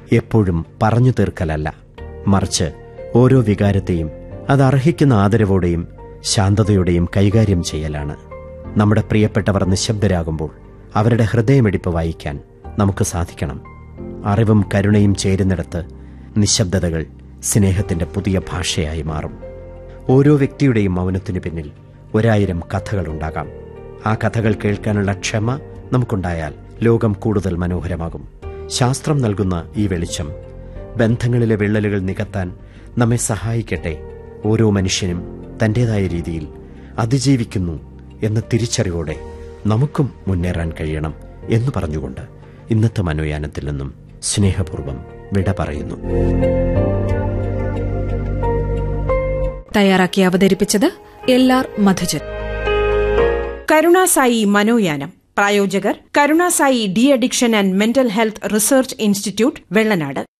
എപ്പോഴും പറഞ്ഞു തീർക്കലല്ല മറിച്ച് ഓരോ വികാരത്തെയും അത് അർഹിക്കുന്ന ആദരവോടെയും ശാന്തതയോടെയും കൈകാര്യം ചെയ്യലാണ് നമ്മുടെ പ്രിയപ്പെട്ടവർ നിശബ്ദരാകുമ്പോൾ അവരുടെ ഹൃദയമിടിപ്പ് വായിക്കാൻ നമുക്ക് സാധിക്കണം അറിവും കരുണയും ചേരുന്നിടത്ത് നിശബ്ദതകൾ സ്നേഹത്തിന്റെ പുതിയ ഭാഷയായി മാറും ഓരോ വ്യക്തിയുടെയും മൗനത്തിനു പിന്നിൽ ഒരായിരം കഥകളുണ്ടാകാം ആ കഥകൾ കേൾക്കാനുള്ള ക്ഷമ നമുക്കുണ്ടായാൽ ലോകം കൂടുതൽ മനോഹരമാകും ശാസ്ത്രം നൽകുന്ന ഈ വെളിച്ചം ബന്ധങ്ങളിലെ വിള്ളലുകൾ നികത്താൻ നമ്മെ സഹായിക്കട്ടെ ഓരോ മനുഷ്യനും തന്റേതായ രീതിയിൽ അതിജീവിക്കുന്നു എന്ന തിരിച്ചറിവോടെ നമുക്കും മുന്നേറാൻ കഴിയണം എന്ന് പറഞ്ഞുകൊണ്ട് ഇന്നത്തെ മനോയാനത്തിൽ നിന്നും സ്നേഹപൂർവ്വം വിട പറയുന്നു തയ്യാറാക്കി അവതരിപ്പിച്ചത് എൽ ആർ മധുജൻ കരുണാസായി മനോയാനം പ്രായോജകർ Karunasai de addiction and mental health research institute Vellanad